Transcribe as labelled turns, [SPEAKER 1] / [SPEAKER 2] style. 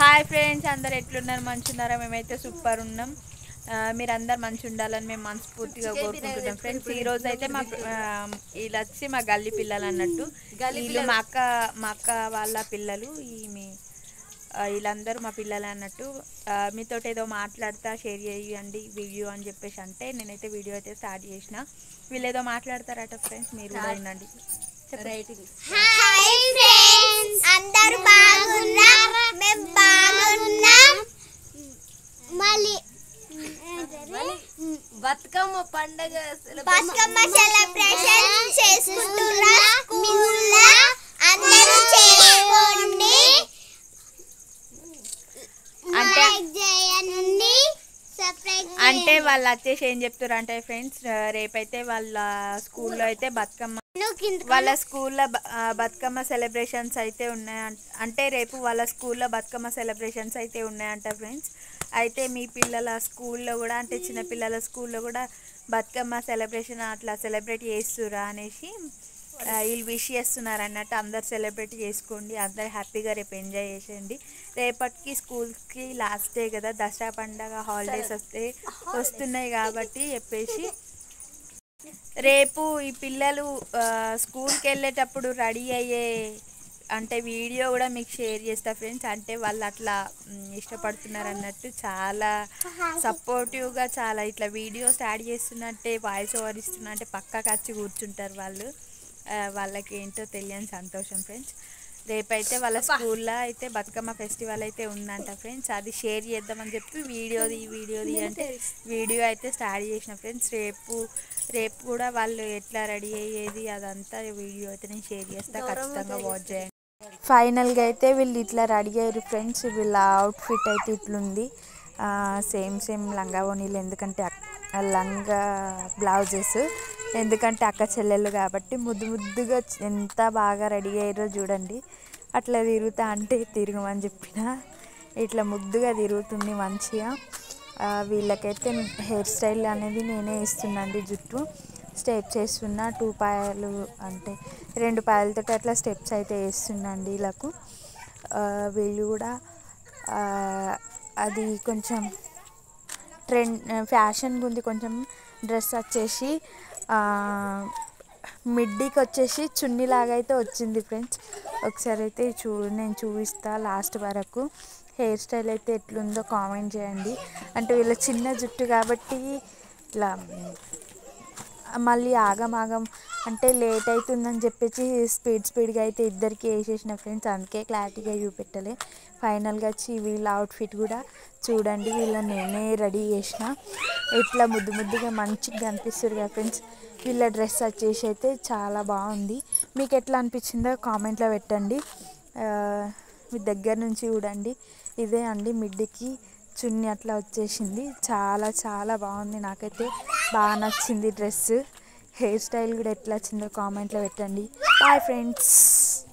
[SPEAKER 1] hi friends అందరు ఎట్లున్నారు మంచి ఉన్నారా మేమైతే సూపర్ ఉన్నాం ఆ, మీరందరు మంచి ఉండాలని మేము మనస్ఫూర్తిగా కోరుకుంటున్నాం ఫ్రెండ్స్ ఈ రోజు అయితే మా ఆ, వీళ్ళు వచ్చి మా గల్లీ పిల్లలు అన్నట్టు వీళ్ళు మా అక్క మా అక్క వాళ్ళ పిల్లలు ఈమె ఆ, వీళ్ళందరూ మా పిల్లలు అన్నట్టు ఆ, మీతో ఏదో మాట్లాడతా షేర్ చేయండి వీడియో అని చెప్పేసి అంటే నేనైతే వీడియో అయితే స్టార్ట్ చేసిన వీళ్ళు ఏదో మాట్లాడతారట ఫ్రెండ్స్ మీరు కూడా వినండి
[SPEAKER 2] హాయ్ ఫ్రెండ్స్ అందరూ బాగున్నాం మేము బాగున్నాం మళ్ళీ
[SPEAKER 3] బతుకమ్మ పండగ
[SPEAKER 2] బతుకమ్మ సెలబ్రేషన్ చేసుకుంటున్నా స్కూల్లో అందరూ చేసుకోండి
[SPEAKER 1] అంటే-
[SPEAKER 2] లైక్ చేయండి సబ్స్క్రైబ్
[SPEAKER 1] అంటే వాళ్ళు వచ్చేసి ఏం చెప్తారు అంటే ఫ్రెండ్స్ రేపైతే వాళ్ళ స్కూల్లో అయితే బతుకమ్మ వాళ్ళ స్కూల్లో బ- ఆ, బతుకమ్మ సెలబ్రేషన్స్ అయితే ఉన్నాయంట అంటే రేపు వాళ్ళ స్కూల్లో బతుకమ్మ సెలబ్రేషన్స్ అయితే ఉన్నాయంట ఫ్రెండ్స్ అయితే మీ పిల్లల స్కూల్లో కూడా అంటే చిన్న పిల్లల స్కూల్లో కూడా బతుకమ్మ సెలబ్రేషన్ అట్లా సెలబ్రేట్ చేస్తురా అనేసి ఆ, వీళ్ళు విష్ చేస్తున్నారు అన్నట్టు అందరు సెలబ్రేట్ చేసుకోండి అందరు హ్యాపీగా రేపు ఎంజాయ్ చేసేయండి రేపటికి స్కూల్కి లాస్ట్ డే కదా దసరా పండగ హాలిడేస్ వస్తే వస్తున్నాయి కాబట్టి చెప్పేసి రేపు ఈ పిల్లలు ఆ, స్కూల్కి వెళ్ళేటప్పుడు రెడీ అయ్యే అంటే వీడియో కూడా మీకు షేర్ చేస్తా ఫ్రెండ్స్ అంటే వాళ్ళు అట్లా మ్, ఇష్టపడుతున్నారు అన్నట్టు చాలా సపోర్టివ్గా చాలా ఇట్లా వీడియోస్ యాడ్ చేస్తున్నట్టే వాయిస్ ఓవర్ ఇస్తున్నట్టే పక్కకు వచ్చి కూర్చుంటారు వాళ్ళు ఆ, వాళ్ళకి ఏంటో తెలియని సంతోషం ఫ్రెండ్స్ రేపైతే వాళ్ళ స్కూల్లో అయితే బతుకమ్మ ఫెస్టివల్ అయితే ఉందంట ఫ్రెండ్స్ అది షేర్ చేద్దామని చెప్పి వీడియోది వీడియోది అంటే వీడియో అయితే స్టార్ట్ చేసిన ఫ్రెండ్స్ రేపు రేపు కూడా వాళ్ళు ఎట్లా రెడీ అయ్యేది అదంతా వీడియో అయితే నేను షేర్ చేస్తా ఖచ్చితంగా వాచ్ చేయండి ఫైనల్గా అయితే వీళ్ళు ఇట్లా రెడీ అయ్యారు ఫ్రెండ్స్ వీళ్ళ అవుట్ఫిట్ అయితే ఇట్లుంది సేమ్ సేమ్ లంగా ఓనీలు ఎందుకంటే అక్- లంగా బ్లౌజెస్ ఎందుకంటే అక్క చెల్లెళ్ళు కాబట్టి ముద్దు ముద్దుగా చ- ఎంత బాగా రెడీ అయ్యారో చూడండి అట్లా తిరుగుతా అంటే తిరగమని చెప్పిన ఇట్లా ముద్దుగా తిరుగుతుంది మంచిగా ఆ, వీళ్ళకైతే హెయిర్ స్టైల్ అనేది నేనే ఇస్తున్నాండి జుట్టు స్టెప్స్ వేస్తున్నా టూ పాయలు అంటే రెండు పాయలతో అట్లా స్టెప్స్ అయితే వేస్తున్నాండి వీళ్ళకు ఆ, వీళ్ళు కూడా ఆ, అది కొంచెం ట్రెండ్ ఫ్యాషన్ ఉంది కొంచెం డ్రెస్ వచ్చేసి ఆ, మిడ్డీకి వచ్చేసి చున్నీ లాగా అయితే వచ్చింది ఫ్రెండ్స్ ఒకసారి అయితే చూ నేను చూపిస్తా లాస్ట్ వరకు హెయిర్ స్టైల్ అయితే ఎట్లుందో కామెంట్ చేయండి అంటే వీళ్ళ చిన్న జుట్టు కాబట్టి ఇట్లా మళ్ళీ ఆగం ఆగం అంటే లేట్ అవుతుందని చెప్పేసి స్పీడ్ స్పీడ్గా అయితే ఇద్దరికి వేసేసిన ఫ్రెండ్స్ అందుకే క్లారిటీగా చూపెట్టలే ఫైనల్గా వచ్చి వీళ్ళ అవుట్ఫిట్ కూడా చూడండి వీళ్ళ నేనే రెడీ చేసిన ఇట్లా ముద్దు ముద్దుగా మంచిగా కనిపిస్తారు కదా ఫ్రెండ్స్ వీళ్ళ డ్రెస్ వచ్చేసి అయితే చాలా బాగుంది మీకు ఎట్లా అనిపించిందో కామెంట్లో పెట్టండి ఆ, మీ దగ్గర నుంచి చూడండి ఇదే అండి మిడ్డికి చున్నీ అట్లా వచ్చేసింది చాలా చాలా బాగుంది నాకైతే బాగా నచ్చింది డ్రెస్ హెయిర్ స్టైల్ కూడా ఎట్లా వచ్చిందో కామెంట్లో పెట్టండి బాయ్ ఫ్రెండ్స్